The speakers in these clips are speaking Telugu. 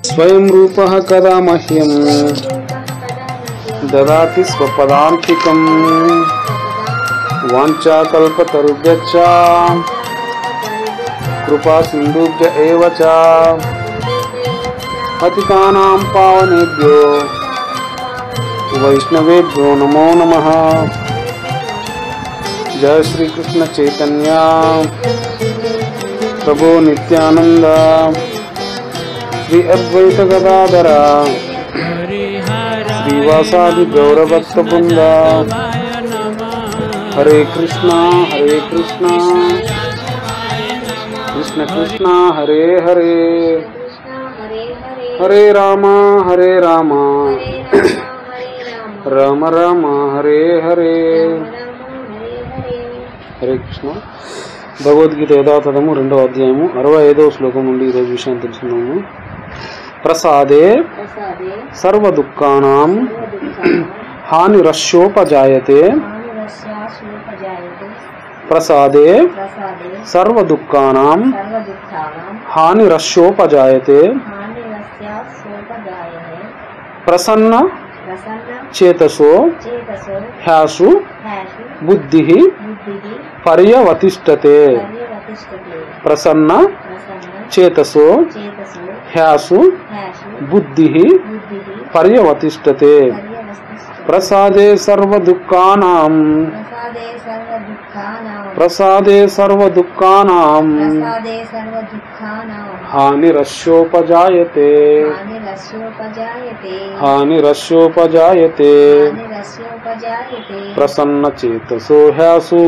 స్వయం రూప కదా మహ్యం దదాతి స్వపదాంతికం వాంఛాకల్పతరుభ్యశ్చ కృపా సింధుభ్య ఏవ చ పతితానాం పావనేభ్యో వైష్ణవేభ్యో నమో నమః జయ శ్రీకృష్ణ చైతన్య ప్రభు నిత్యానంద శ్రీ అద్వైత గదాధర శ్రీవాసాది గౌరభక్త బృంద హరే కృష్ణ హరే కృష్ణ కృష్ణ కృష్ణ హరే హరే హరే రామ హరే రామ రామ రామ హరే హరే హరే కృష్ణ భగవద్గీత యథాతథము రెండవ అధ్యాయము అరవై ఐదవ శ్లోకం నుండి ఈరోజు విషయం తెలుసుకున్నాము ప్రసాదే ప్రసాదే సర్వ దుఃఖానాం హానిరస్యోపజాయతే హానిరస్యాశోపజాయతే ప్రసాదే ప్రసాదే సర్వ దుఃఖానాం సర్వదుఃఖానాం హానిరస్యోపజాయతే హానిరస్యాశోపజాయతే ప్రసన్న ప్రసన్న చేతసో చేతసో హ్యాసు హ్యాషు బుద్ధి బుద్ధిః పర్యవతిష్టతే పర్యవతిష్టతే ప్రసన్న ప్రసన్న చేతసో చేతసో హ్యాసు హ్యాషు బుద్ధి బుద్ధిః పర్యవతిష్టతే పర్యవతిష్టతే ప్రసాదే సర్వ దుఃఖానాం ప్రసాదే సర్వదుఃఖానాం ప్రసాదే సర్వ దుఃఖానాం ప్రసాదే సర్వదుఃఖానాం హానిరస్యోపజాయతే హానిరస్యోపజాయతే హానిరస్యోపజాయతే హానిరస్యోపజాయతే ప్రసన్న చేతసో హ్యాసు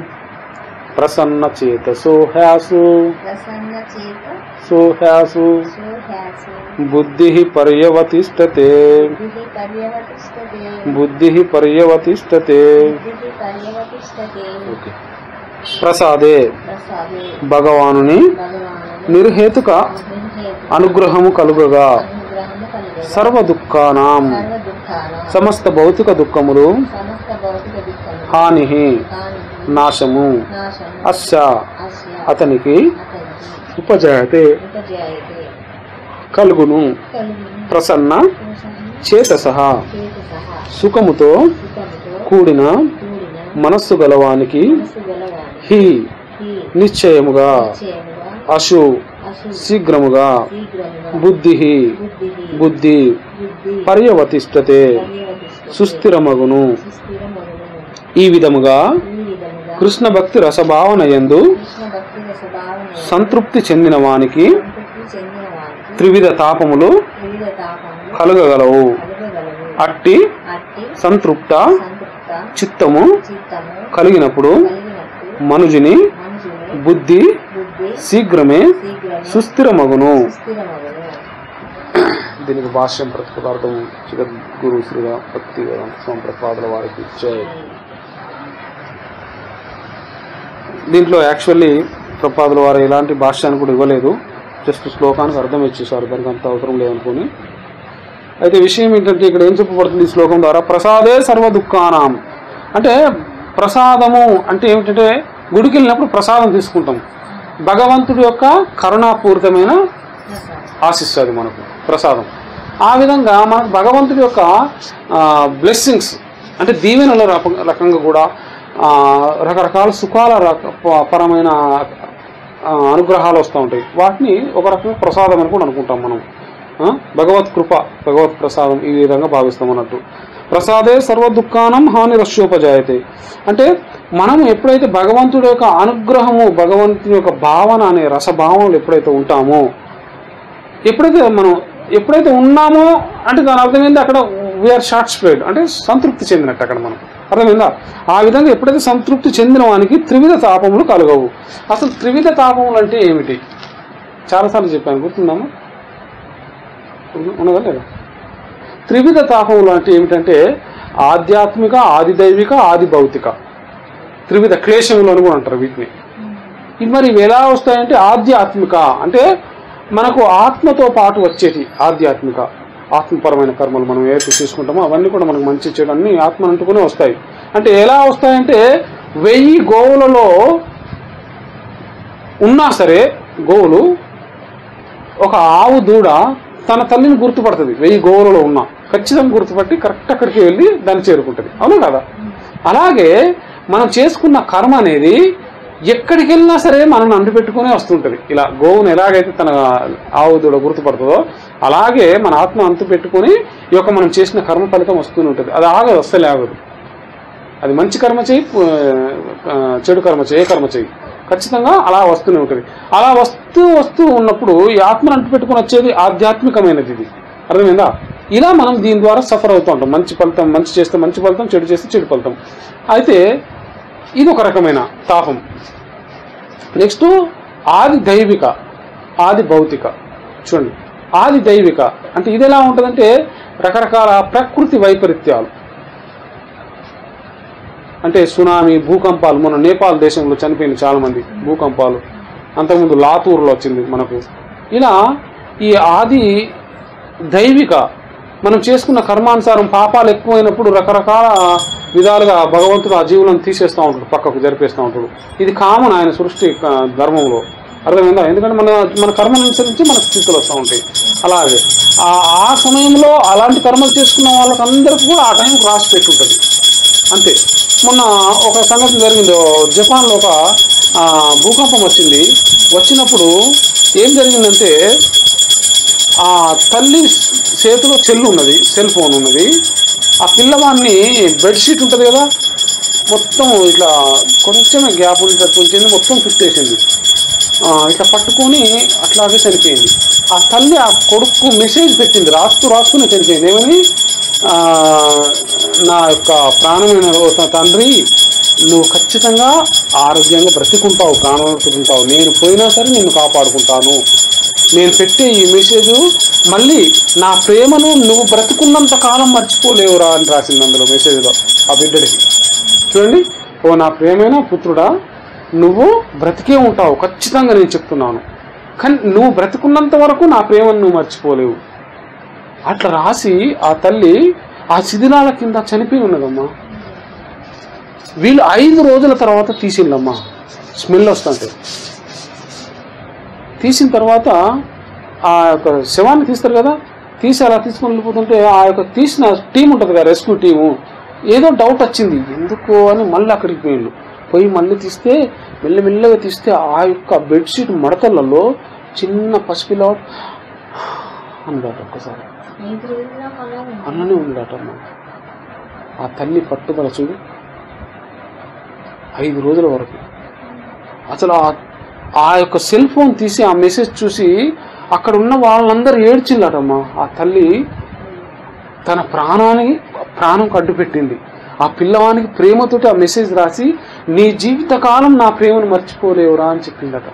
ప్రసన్న చేతసో హ్యాసు ప్రసన్న చేత సోహ్యాసు సోహ్యాసు బుద్ధి పర్యవతిష్టతే బుద్ధిః పర్యవతిష్టతే బుద్ధి పర్యవతిష్టతే బుద్ధిః పర్యవతిష్టతే ఓకే. ప్రసాదే ప్రసాదే భగవానుని భగవాను నిర్హేతుక నిర్హేతు అనుగ్రహము కలుగగా అనుగ్రహము కలుగగా సర్వ దుఃఖానాం సర్వదుఃఖానాం సమస్త భౌతిక దుఃఖములు సమస్త భౌతిక దుఃఖములు హాని హాని నాశము నాశము అస్య అస్య అతనికి అతనికి ఉపజాయతే ఉపజాయతే కలుగును కలుగును ప్రసన్న కోసము చేతస చేతసః సుఖముతో సుఖముతో కూడిన కూడిన మనస్సు గలవానికి మనసు గలవాని హి ఈ నిశ్చయముగా నిశ్చయముగా అశు అసు శీఘ్రముగా శీఘ్రముగా బుద్ధి బుద్ధిః బుద్ధి బుద్ధి పర్యవతిష్టతే పర్యవతిష్టతే సుస్థిరమగును సుస్థిరమగును ఈ విధముగా ఈ విధముగా కృష్ణ భక్తి రసభావన యందు కృష్ణ భక్తి రసభావన సంతృప్తి చెందిన వానికి సంతృప్తి చెందిన వారికి త్రివిధ తాపములు వివిధ తాపములు కలుగగలవు కలుగగలవు అట్టి అట్టి సంతృప్త సంతృప్త చిత్తము చిత్తము కలిగినప్పుడు కలిగినట్టు మనుజుని మనుషుని బుద్ధి బుద్ధి శీఘ్రమే శీఘ్రమే సుస్థిరమగును సుస్థిరమగును దీనికి భాష్యం ప్రతిపదార్థం జగద్గురు శ్రీ భక్తి వేదాంత స్వామి ప్రపాదుల వారికి జై దీంట్లో యాక్చువల్లీ ప్రపాదుల వారు ఎలాంటి భాష్యాన్ని కూడా ఇవ్వలేదు జస్ట్ శ్లోకానికి అర్థం ఇచ్చేసారు దానికి అంత అవసరం లేదనుకుని అయితే విషయం ఏంటంటే ఇక్కడ ఏం చెప్పబడుతుంది ఈ శ్లోకం ద్వారా ప్రసాదే సర్వ దుఃఖానాం అంటే ప్రసాదము అంటే ఏమిటంటే గుడికి వెళ్ళినప్పుడు ప్రసాదం తీసుకుంటాం భగవంతుడి యొక్క కరుణాపూరితమైన ఆశిస్తుంది అది మనకు ప్రసాదం ఆ విధంగా మనకు భగవంతుడి యొక్క బ్లెస్సింగ్స్ అంటే దీవెనల రక- రకంగా కూడా ఆ, రకరకాల సుఖాల రక- ప- పరమైన ఆ, అనుగ్రహాలు వస్తూ ఉంటాయి వాటిని ఒక రకంగా ప్రసాదం అని కూడా అనుకుంటాం మనం ఆ, భగవత్ కృప భగవత్ ప్రసాదం ఈ విధంగా భావిస్తాం అన్నట్టు ప్రసాదే సర్వ దుఃఖానం హాని రస్యోపజాయతే అంటే మనం ఎప్పుడైతే భగవంతుడి యొక్క అనుగ్రహము భగవంతుని యొక్క భావన అనే రసభావనలు ఎప్పుడైతే ఉంటామో ఎప్పుడైతే మనం ఎప్పుడైతే ఉన్నామో అంటే దాని అర్థమైంది అక్కడ వీఆర్ షార్ట్ స్ప్రెడ్ అంటే సంతృప్తి చెందినట్టు అక్కడ మనం అర్థమైందా ఆ విధంగా ఎప్పుడైతే సంతృప్తి చెందిన వానికి త్రివిధ తాపములు కలగవు అసలు త్రివిధ తాపములు అంటే ఏమిటి చాలాసార్లు చెప్పాను గుర్తుందామా ఉన్న- ఉన్నదా లేదా త్రివిధ తాపములు అంటే ఏమిటంటే ఆధ్యాత్మిక ఆది దైవిక ఆది భౌతిక త్రివిధ క్లేశములు అని కూడా అంటారు వీటిని ఇది మరి ఇవి ఎలా వస్తాయంటే ఆధ్యాత్మిక అంటే మనకు ఆత్మతో పాటు వచ్చేటి ఆధ్యాత్మిక ఆత్మపరమైన కర్మలు మనం ఏదైతే చేసుకుంటామో అవన్నీ కూడా మనకు మంచి చెడు అన్ని ఆత్మను అంటుకునే వస్తాయి అంటే ఎలా వస్తాయంటే వెయ్యి గోవులలో ఉన్నా సరే గోవులు ఒక ఆవు దూడ తన తల్లిని గుర్తుపడుతుంది వెయ్యి గోవులలో ఉన్నా ఖచ్చితంగా గుర్తుపట్టి కరెక్ట్ అక్కడికి వెళ్ళి దాన్ని చేరుకుంటుంది అవును కదా అలాగే మనం చేసుకున్న కర్మ అనేది ఎక్కడికి వెళ్ళినా సరే మనం అంటు పెట్టుకునే వస్తుంటుంది ఇలా గోవును ఎలాగైతే తన ఆవు దూడ గుర్తుపడుతుందో అలాగే మన ఆత్మ అంతు పెట్టుకుని ఈ యొక్క మనం చేసిన కర్మ ఫలితం వస్తూనే ఉంటుంది అది ఆగదు వస్తలే ఆగదు అది మంచి కర్మ చేయి ఆ, చెడు కర్మ చేయి ఏ కర్మ చేయి ఖచ్చితంగా అలా వస్తూనే ఉంటుంది అలా వస్తూ వస్తూ ఉన్నప్పుడు ఈ ఆత్మను అంటు పెట్టుకుని వచ్చేది ఆధ్యాత్మికమైనది ఇది అర్థమైందా ఇలా మనం దీని ద్వారా సఫర్ అవుతూ ఉంటాం మంచి ఫలితం మంచి చేస్తే మంచి ఫలితం చెడు చేస్తే చెడు ఫలితం అయితే ఇది ఒక రకమైన తాపం నెక్స్ట్ ఆది దైవిక ఆది భౌతిక చూడండి ఆది దైవిక అంటే ఇది ఎలా ఉంటుందంటే రకరకాల ప్రకృతి వైపరీత్యాలు అంటే సునామీ భూకంపాలు మన నేపాల్ దేశంలో చనిపోయింది చాలా మంది భూకంపాలు అంతకుముందు లాతూర్లో వచ్చింది మనకు ఇలా ఈ ఆది దైవిక మనం చేసుకున్న కర్మానుసారం పాపాలు ఎక్కువైనప్పుడు రకరకాల విధాలుగా భగవంతుడు ఆ జీవులను తీసేస్తూ ఉంటాడు పక్కకు జరిపేస్తూ ఉంటాడు ఇది కామన్ ఆయన సృష్టి ఆ, ధర్మంలో అర్థమైందా ఎందుకంటే మన మన కర్మను అనుసరించి మన స్థితులు వస్తూ ఉంటాయి అలాగే ఆ ఆ సమయంలో అలాంటి కర్మలు చేసుకున్న వాళ్ళకందరికీ కూడా ఆ టైంకి రాసి పెట్టుంటుంది అంతే మొన్న ఒక సంఘటన జరిగింది ఓ జపాన్లో ఒక ఆ, భూకంపం వచ్చింది వచ్చినప్పుడు ఏం జరిగిందంటే ఆ తల్లి చేతిలో చెల్లు ఉన్నది సెల్ ఫోన్ ఉన్నది ఆ పిల్లవాడిని బెడ్షీట్ ఉంటుంది కదా మొత్తం ఇట్లా కొంచెమే గ్యాప్ ఉండేటట్టు ఉంచింది మొత్తం చుట్టేసింది ఆ, ఇట్లా పట్టుకొని అట్లాగే చనిపోయింది ఆ తల్లి ఆ కొడుకు మెసేజ్ పెట్టింది రాస్తూ రాస్తూనే చనిపోయింది ఏమని ఆ, నా యొక్క ప్రాణమైన ఓ త- తండ్రి నువ్వు ఖచ్చితంగా ఆరోగ్యంగా బ్రతికుంటావు ప్రాణంలో బ్రతికుంటావు నేను పోయినా సరే నిన్ను కాపాడుకుంటాను నేను పెట్టే ఈ మెసేజ్ మళ్ళీ నా ప్రేమను నువ్వు బ్రతుకున్నంత కాలం మర్చిపోలేవురా అని రాసింది అందులో మెసేజ్లో ఆ బిడ్డడికి చూడండి ఓ నా ప్రేమైన పుత్రుడా నువ్వు బ్రతికే ఉంటావు ఖచ్చితంగా నేను చెప్తున్నాను కానీ నువ్వు బ్రతికున్నంత వరకు నా ప్రేమను నువ్వు మర్చిపోలేవు అట్లా రాసి ఆ తల్లి ఆ శిథిలాల కింద చనిపోయి ఉన్నదమ్మా వీళ్ళు ఐదు రోజుల తర్వాత తీసిందమ్మా స్మెల్ వస్తుంటే తీసిన తర్వాత ఆ యొక్క శవాన్ని తీస్తారు కదా తీసి అలా తీసుకొని వెళ్ళిపోతుంటే ఆ యొక్క తీసిన టీం ఉంటుంది కదా రెస్క్యూ టీము ఏదో డౌట్ వచ్చింది ఎందుకు అని మళ్ళీ అక్కడికి పోయిండు పోయి మళ్ళీ తీస్తే మెల్లమెల్లగా తీస్తే ఆ యొక్క బెడ్షీట్ మడతలలో చిన్న పసిపిల్ల అన్నాడు ఒక్కసారి ఐదు రోజుల మళ్ళా ఉంది. అన్ననే ఉందట అమ్మ ఆ తల్లి పట్టుదల చూడు ఐదు రోజుల వరకు అసలు ఆ- ఆ యొక్క సెల్ ఫోన్ తీసి ఆ మెసేజ్ చూసి అక్కడ ఉన్న వాళ్ళందరూ ఏడ్చిందటమ్మా ఆ తల్లి తన ప్రాణానికి ప్రాణం కడ్డుపెట్టింది ఆ పిల్లవానికి ప్రేమతోటి ఆ మెసేజ్ రాసి నీ జీవితకాలం నా ప్రేమను మర్చిపోలేవురా అని చెప్పిందట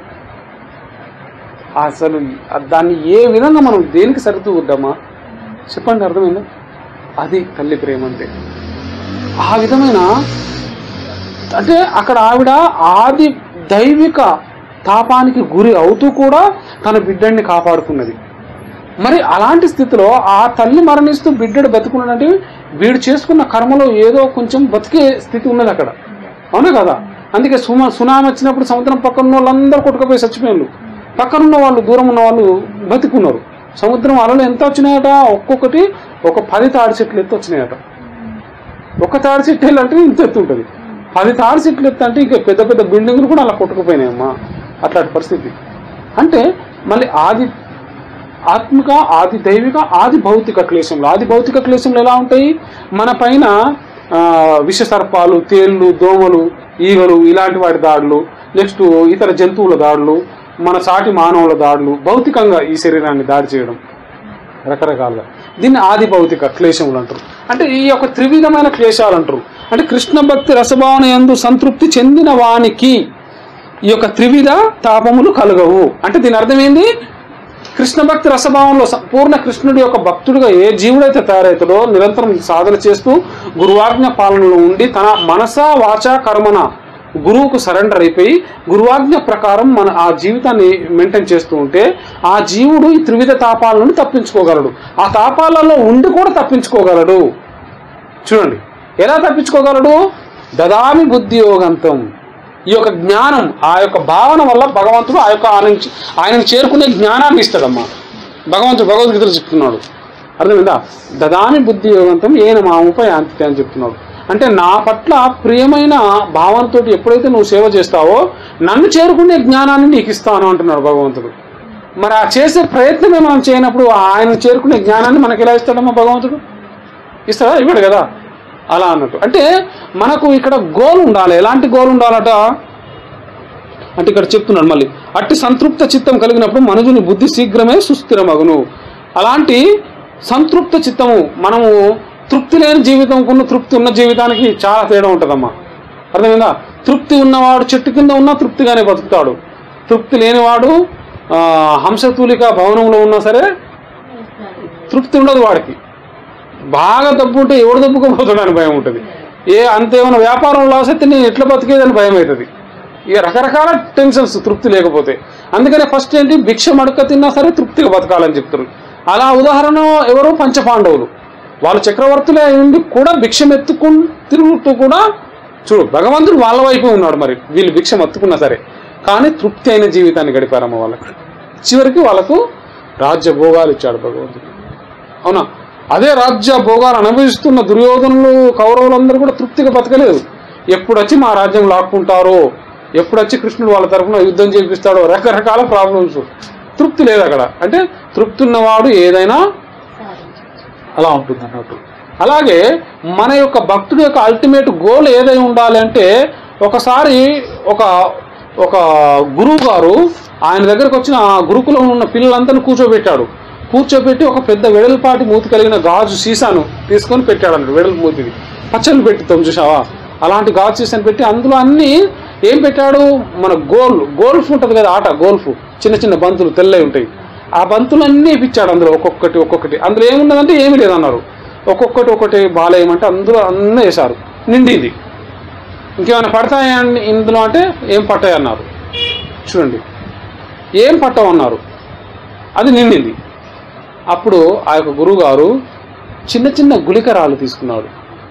అసలు ఆ- దాన్ని ఏ విధంగా మనం దేనికి సరితూద్దామా చెప్పండి అర్థమైందా అది తల్లి ప్రేమ అంటే ఆ విధమైన అంటే అక్కడ ఆవిడ ఆది దైవిక తాపానికి గురి అవుతూ కూడా తన బిడ్డడిని కాపాడుకున్నది మరి అలాంటి స్థితిలో ఆ తల్లి మరణిస్తూ బిడ్డడు బతుకున్నాడంటే వీడు చేసుకున్న కర్మలో ఏదో కొంచెం బతికే స్థితి ఉన్నది అక్కడ అవునా కదా అందుకే సుమ సునామీ వచ్చినప్పుడు సముద్రం పక్కన ఉన్న వాళ్ళందరూ కొట్టుకుపోయి చచ్చిపోయారు పక్కన ఉన్న వాళ్ళు దూరం ఉన్న వాళ్ళు బతికున్నారు సముద్రం అలలు ఎంత వచ్చినాయట ఒక్కొక్కటి ఒక పది తాడి చెట్లు ఎత్తు వచ్చినాయట ఒక తాడి చెట్టు వెళ్ళాలంటే ఇంత ఎత్తు ఉంటుంది పది తాడి చెట్లు ఎత్తు అంటే ఇంకా పెద్ద పెద్ద బిల్డింగులు కూడా అలా కొట్టుకుపోయినాయమ్మా అట్లాంటి పరిస్థితి అంటే మళ్ళీ ఆది ఆత్మిక ఆది దైవిక ఆది భౌతిక క్లేశంలో ఆది భౌతిక క్లేశంలో ఎలా ఉంటాయి మన పైన ఆ, విషసర్పాలు తేళ్ళు దోమలు ఈగలు ఇలాంటి వాటి దాడులు నెక్స్ట్ ఇతర జంతువుల దాడులు మన సాటి మానవుల దాడులు భౌతికంగా ఈ శరీరాన్ని దాడి చేయడం రకరకాలుగా దీన్ని ఆది భౌతిక క్లేశములు అంటారు అంటే ఈ యొక్క త్రివిధమైన క్లేశాలు అంటారు అంటే కృష్ణ భక్తి రసభావన యందు సంతృప్తి చెందిన వానికి ఈ యొక్క త్రివిధ తాపములు కలగవు అంటే దీని అర్థం ఏంది కృష్ణ భక్తి రసభావంలో స- పూర్ణ కృష్ణుడి యొక్క భక్తుడిగా ఏ జీవుడైతే తయారవుతాడో నిరంతరం సాధన చేస్తూ గురువాజ్ఞ పాలనలో ఉండి తన మనస వాచ కర్మన గురువుకు సరెండర్ అయిపోయి గురువాజ్ఞ ప్రకారం మన ఆ జీవితాన్ని మెయింటైన్ చేస్తూ ఉంటే ఆ జీవుడు ఈ త్రివిధ తాపాల నుండి తప్పించుకోగలడు ఆ తాపాలలో ఉండి కూడా తప్పించుకోగలడు చూడండి ఎలా తప్పించుకోగలడు దదామి బుద్ధి యోగంతం ఈ యొక్క జ్ఞానం ఆ యొక్క భావన వల్ల భగవంతుడు ఆ యొక్క ఆయన ఆయనను చేరుకునే జ్ఞానాన్ని ఇస్తాడమ్మా భగవంతుడు భగవద్గీతలు చెప్తున్నాడు అర్థమైందా దదామి బుద్ధి యోగంతం ఏన మాముపై యాంతితే అని చెప్తున్నాడు అంటే నా పట్ల ప్రియమైన భావంతో ఎప్పుడైతే నువ్వు సేవ చేస్తావో నన్ను చేరుకునే జ్ఞానాన్ని నీకు ఇస్తాను అంటున్నాడు భగవంతుడు మరి ఆ చేసే ప్రయత్నమే మనం చేయనప్పుడు ఆయన చేరుకునే జ్ఞానాన్ని మనకి ఎలా ఇస్తాడమ్మా భగవంతుడు ఇస్తాడా ఇవ్వడు కదా అలా అన్నట్టు అంటే మనకు ఇక్కడ గోల్ ఉండాలి ఎలాంటి గోల్ ఉండాలట అంటే ఇక్కడ చెప్తున్నాడు మళ్ళీ అట్టి సంతృప్త చిత్తం కలిగినప్పుడు మనుజుని బుద్ధి శీఘ్రమే సుస్థిరమగును అలాంటి సంతృప్త చిత్తము మనము తృప్తి లేని జీవితంకున్న తృప్తి ఉన్న జీవితానికి చాలా తేడా ఉంటుందమ్మా అర్థమైందా తృప్తి ఉన్నవాడు చెట్టు కింద ఉన్నా తృప్తిగానే బతుకుతాడు తృప్తి లేనివాడు ఆ, హంసతూలిక భవనంలో ఉన్నా సరే తృప్తి ఉండదు వాడికి బాగా దబ్బు ఉంటే ఎవడు దబ్బుకోపోతాడని భయం ఉంటుంది ఏ అంతేమైనా వ్యాపారం లాస్ అయితే నేను ఎట్లా బతికేదని భయం అవుతుంది ఇక రకరకాల టెన్షన్స్ తృప్తి లేకపోతే అందుకనే ఫస్ట్ ఏంటి భిక్ష మడక తిన్నా సరే తృప్తిగా బతకాలని చెప్తారు అలా ఉదాహరణ ఎవరు పంచపాండవులు వాళ్ళు చక్రవర్తులే అయి ఉండి కూడా భిక్షం ఎత్తుకు తిరుగుతూ కూడా చూడు భగవంతుడు వాళ్ళ వైపు ఉన్నాడు మరి వీళ్ళు భిక్షం ఎత్తుకున్నా సరే కానీ తృప్తి అయిన జీవితాన్ని గడిపారమ్మ వాళ్ళకి చివరికి వాళ్ళకు రాజ్య భోగాలు ఇచ్చాడు భగవంతుడు అవునా అదే రాజ్య భోగాలు అనుభవిస్తున్న దుర్యోధనులు కౌరవులందరూ కూడా తృప్తిగా బతకలేదు ఎప్పుడు వచ్చి మా రాజ్యం లాక్కుంటారో ఎప్పుడు వచ్చి కృష్ణుడు వాళ్ళ తరఫున యుద్ధం చేపిస్తాడో రకరకాల ప్రాబ్లమ్స్ తృప్తి లేదు అక్కడ అంటే తృప్తి ఉన్నవాడు ఏదైనా అలా ఉంటుంది అన్నట్టు అలాగే మన యొక్క భక్తుడి యొక్క అల్టిమేట్ గోల్ ఏదై ఉండాలి అంటే ఒకసారి ఒక ఒక గురువు గారు ఆయన దగ్గరకు వచ్చిన ఆ గురుకులం ఉన్న పిల్లలందరినీ కూర్చోబెట్టాడు కూర్చోబెట్టి ఒక పెద్ద వెడల్పాటి మూతి కలిగిన గాజు సీసాను తీసుకొని పెట్టాడు అన్నట్టు వెడల్పు మూతిది పచ్చళ్ళు పెట్టి చూసావా అలాంటి గాజు సీసాను పెట్టి అందులో అన్ని ఏం పెట్టాడు మన గోల్ గోల్ఫ్ ఉంటుంది కదా ఆట గోల్ఫ్ చిన్న చిన్న బంతులు తెల్లవి ఉంటాయి ఆ బంతులన్నీ ఇప్పించాడు అందులో ఒక్కొక్కటి ఒక్కొక్కటి అందులో ఏమున్నదంటే ఏమీ లేదన్నారు ఒక్కొక్కటి ఒక్కటి బాలేయమంటే అందులో అన్నీ వేశారు నిండింది ఇంకేమైనా పడతాయా అండి ఇందులో అంటే ఏం పట్టాయి అన్నారు చూడండి ఏం పట్టవన్నారు అది నిండింది అప్పుడు ఆ యొక్క గురువు గారు చిన్న చిన్న గుళికరాలు తీసుకున్నాడు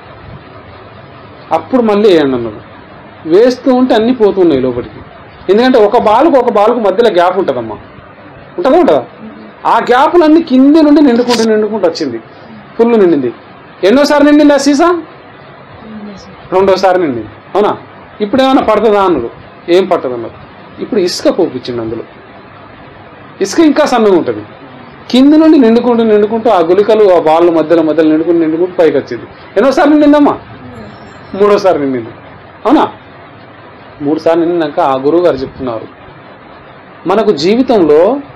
అప్పుడు మళ్ళీ వేయండి అన్నాడు వేస్తూ ఉంటే అన్నీ పోతున్నాయి లోపలికి ఎందుకంటే ఒక బాలుకు ఒక బాలుకు మధ్యలో గ్యాప్ ఉంటుందమ్మా ఉంటుందా ఉంటుందా ఆ గ్యాపులన్నీ కింది నుండి నిండుకుంటూ నిండుకుంటూ వచ్చింది ఫుల్ నిండింది ఎన్నోసారి నిండింది ఆ సీసా రెండోసారి నిండింది అవునా ఇప్పుడు ఏమైనా పడుతుందా అన్నాడు ఏం పట్టదు అన్నారు ఇప్పుడు ఇసుక పోపించింది అందులో ఇసుక ఇంకా సన్నగా ఉంటుంది కింది నుండి నిండుకుంటూ నిండుకుంటూ ఆ గులికలు ఆ బాళ్ళు మధ్యలో మధ్యలో నిండుకుంటూ నిండుకుంటూ పైకి వచ్చింది ఎన్నోసారి నిండిందమ్మా మూడోసారి నిండింది అవునా మూడు సార్లు నిండినాక ఆ గురువు గారు చెప్తున్నారు మనకు జీవితంలో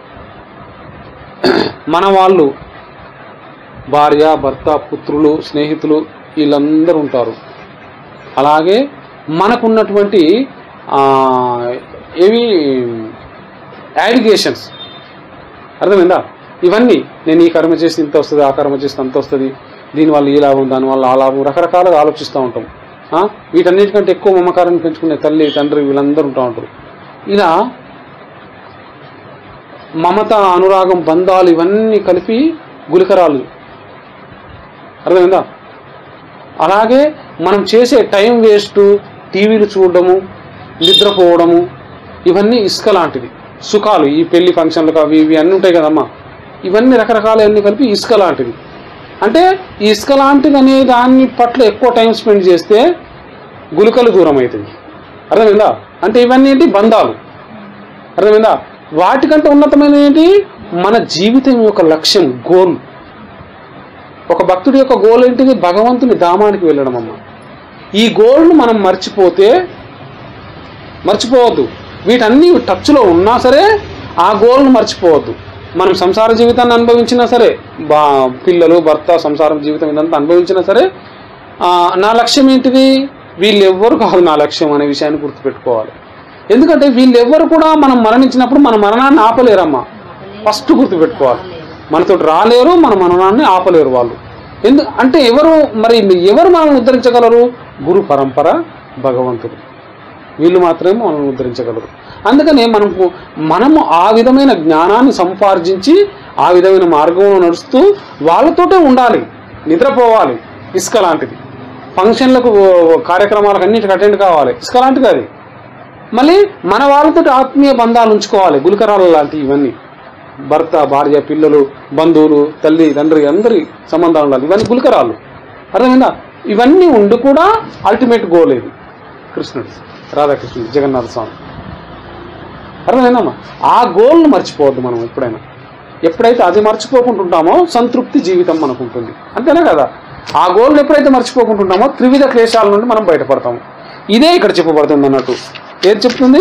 మన వాళ్ళు భార్య భర్త పుత్రులు స్నేహితులు వీళ్ళందరూ ఉంటారు అలాగే మనకున్నటువంటి ఆ, ఏవి యాడిగేషన్స్ అర్థమైందా ఇవన్నీ నేను ఈ కర్మ చేసి ఇంత వస్తుంది ఆ కర్మ చేస్తే అంత వస్తుంది దీనివల్ల ఈ లాభం దానివల్ల ఆ లాభం రకరకాలుగా ఆలోచిస్తూ ఉంటాం ఆ? వీటన్నిటికంటే ఎక్కువ మమకారాన్ని పెంచుకునే తల్లి తండ్రి వీళ్ళందరూ ఉంటా ఉంటారు ఇలా మమత అనురాగం బంధాలు ఇవన్నీ కలిపి గులికరాలు అర్థమైందా అలాగే మనం చేసే టైం వేస్ట్ టీవీలు చూడడము నిద్రపోవడము ఇవన్నీ ఇసుక లాంటిది సుఖాలు ఈ పెళ్లి ఫంక్షన్లు అవి ఇవి అన్నీ ఉంటాయి కదమ్మా ఇవన్నీ రకరకాల అన్ని కలిపి ఇసుక లాంటిది అంటే ఈ ఇసుక లాంటిది అనే దాన్ని పట్ల ఎక్కువ టైం స్పెండ్ చేస్తే గులికలు దూరం అవుతుంది అర్థమైందా అంటే ఇవన్నీ ఏంటి బంధాలు అర్థమైందా వాటికంటే ఉన్నతమైన ఏంటి మన జీవితం యొక్క లక్ష్యం గోల్ ఒక భక్తుడి యొక్క గోల్ ఏంటిది భగవంతుని ధామానికి వెళ్ళడం అమ్మ ఈ గోల్ను మనం మర్చిపోతే మర్చిపోవద్దు వీటన్నీ టచ్లో ఉన్నా సరే ఆ గోల్ను మర్చిపోవద్దు మనం సంసార జీవితాన్ని అనుభవించినా సరే బా పిల్లలు భర్త సంసారం జీవితం ఇదంతా అనుభవించినా సరే ఆ, నా లక్ష్యం ఏంటిది వీళ్ళెవ్వరు కాదు నా లక్ష్యం అనే విషయాన్ని గుర్తుపెట్టుకోవాలి ఎందుకంటే వీళ్ళెవ్వరు కూడా మనం మరణించినప్పుడు మన మరణాన్ని ఆపలేరమ్మా ఫస్ట్ గుర్తుపెట్టుకోవాలి మనతో రాలేరు మన మరణాన్ని ఆపలేరు వాళ్ళు ఎందు అంటే ఎవరు మరి ఎవరు మనల్ని ఉద్ధరించగలరు గురు పరంపర భగవంతుడు వీళ్ళు మాత్రమే మనల్ని ఉద్ధరించగలరు అందుకనే మనకు మనము ఆ విధమైన జ్ఞానాన్ని సంపార్జించి ఆ విధమైన మార్గంలో నడుస్తూ వాళ్ళతోటే ఉండాలి నిద్రపోవాలి ఇసుక లాంటిది ఫంక్షన్లకు కార్యక్రమాలకు అన్నిటికి అటెండ్ కావాలి ఇసుక లాంటిది అది మళ్ళీ మన వాళ్ళతో ఆత్మీయ బంధాలు ఉంచుకోవాలి గులికరాలు లాంటివి ఇవన్నీ భర్త భార్య పిల్లలు బంధువులు తల్లి తండ్రి అందరి సంబంధాలు ఉండాలి ఇవన్నీ గులకరాలు అర్థమైందా ఇవన్నీ ఉండి కూడా అల్టిమేట్ గోల్ ఇది కృష్ణుడు రాధాకృష్ణుడు జగన్నాథ స్వామి అర్థమైందమ్మా ఆ గోల్ను మర్చిపోవద్దు మనం ఎప్పుడైనా ఎప్పుడైతే అది మర్చిపోకుంటుంటామో సంతృప్తి జీవితం మనకు ఉంటుంది అంతేనా కదా ఆ గోల్ని ఎప్పుడైతే మర్చిపోకుంటుంటామో త్రివిధ క్లేశాల నుండి మనం బయటపడతాము ఇదే ఇక్కడ చెప్పబడుతుంది అన్నట్టు ఏది చెప్తుంది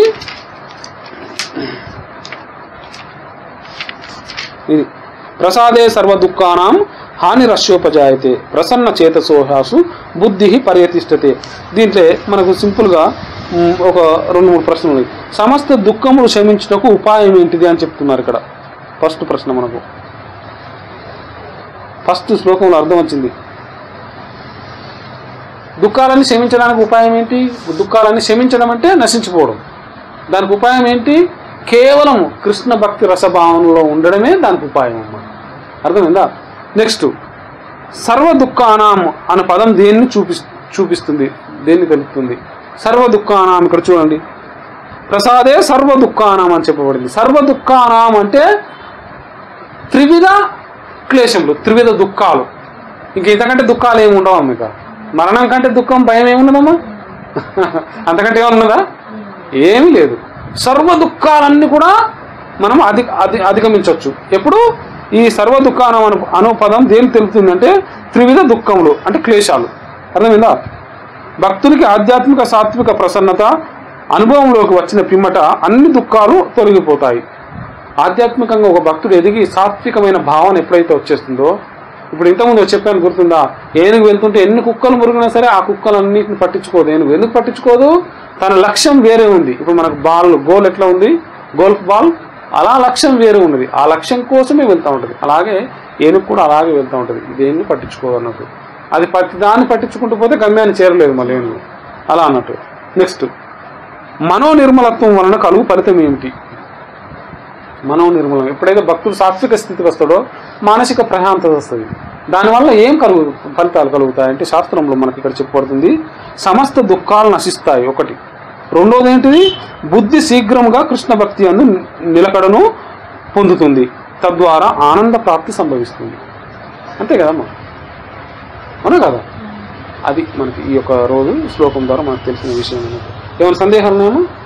ఇది ప్రసాదే సర్వ దుఃఖానాం హాని రస్యోపజాయతే ప్రసన్న చేతసోహాసు బుద్ధి పర్యతిష్టతే దీంట్లో మనకు సింపుల్గా మ్, ఒక రెండు మూడు ప్రశ్నలు ఉన్నాయి సమస్త దుఃఖములు శమించుటకు ఉపాయం ఏంటిది అని చెప్తున్నారు ఇక్కడ ఫస్ట్ ప్రశ్న మనకు ఫస్ట్ శ్లోకంలో అర్థం వచ్చింది దుఃఖాలన్నీ శమించడానికి ఉపాయం ఏంటి దుఃఖాలన్నీ శమించడం అంటే నశించిపోవడం దానికి ఉపాయం ఏంటి కేవలం కృష్ణ భక్తి రసభావనలో ఉండడమే దానికి ఉపాయం అన్నమాట అర్థమైందా నెక్స్ట్ సర్వ దుఃఖానాం అనే పదం దేన్ని చూపి చూపిస్తుంది దేన్ని తెలుపుతుంది సర్వ దుఃఖానాం ఇక్కడ చూడండి ప్రసాదే సర్వ దుఃఖానాం అని చెప్పబడింది సర్వ దుఃఖానాం అంటే త్రివిధ క్లేశములు త్రివిధ దుఃఖాలు ఇంక ఇంతకంటే దుఃఖాలు ఏమి ఉండవు మీకు మరణం కంటే దుఃఖం భయం ఏమున్నదమ్మా అంతకంటే ఏమన్నదా ఏమీ లేదు సర్వ దుఃఖాలన్నీ కూడా మనం అధి అధి అధిగమించవచ్చు ఎప్పుడు ఈ సర్వ దుఃఖానం అను అను పదం దేని తెలుపుతుందంటే త్రివిధ దుఃఖములు అంటే క్లేశాలు అర్థమైందా భక్తునికి ఆధ్యాత్మిక సాత్విక ప్రసన్నత అనుభవంలోకి వచ్చిన పిమ్మట అన్ని దుఃఖాలు తొలగిపోతాయి ఆధ్యాత్మికంగా ఒక భక్తుడు ఎదిగి సాత్వికమైన భావన ఎప్పుడైతే వచ్చేస్తుందో ఇప్పుడు ఇంతకుముందు చెప్పాను గుర్తుందా ఏనుగు వెళ్తుంటే ఎన్ని కుక్కలు మురిగినా సరే ఆ కుక్కలన్నిటిని పట్టించుకోదు ఏనుగు ఎందుకు పట్టించుకోదు తన లక్ష్యం వేరే ఉంది ఇప్పుడు మనకు బాల్ గోల్ ఎట్లా ఉంది గోల్ఫ్ బాల్ అలా లక్ష్యం వేరే ఉన్నది ఆ లక్ష్యం కోసమే వెళ్తూ ఉంటుంది అలాగే ఏనుగు కూడా అలాగే వెళ్తూ ఉంటుంది దేన్ని పట్టించుకోదు అన్నట్టు అది ప్రతి దాన్ని పట్టించుకుంటూ పోతే గమ్యాన్ని చేరలేదు మళ్ళీ ఏనుగు అలా అన్నట్టు నెక్స్ట్ మనో నిర్మలత్వం వలన కలుగు ఫలితం ఏమిటి మనో నిర్మలం ఎప్పుడైతే భక్తుడు సాత్విక స్థితికి వస్తాడో మానసిక ప్రశాంతత వస్తుంది దానివల్ల ఏం కలుగు ఫలితాలు కలుగుతాయంటే శాస్త్రంలో మనకి ఇక్కడ చెప్పబడుతుంది సమస్త దుఃఖాలు నశిస్తాయి ఒకటి రెండోది ఏంటిది బుద్ధి శీఘ్రముగా కృష్ణ భక్తి అందు నిలకడను పొందుతుంది తద్వారా ఆనంద ప్రాప్తి సంభవిస్తుంది అంతే కదమ్మా అవునా కదా అది మనకి ఈ యొక్క రోజు శ్లోకం ద్వారా మనకు తెలిసిన విషయం ఏమైనా సందేహాలు ఉన్నాయమ్మా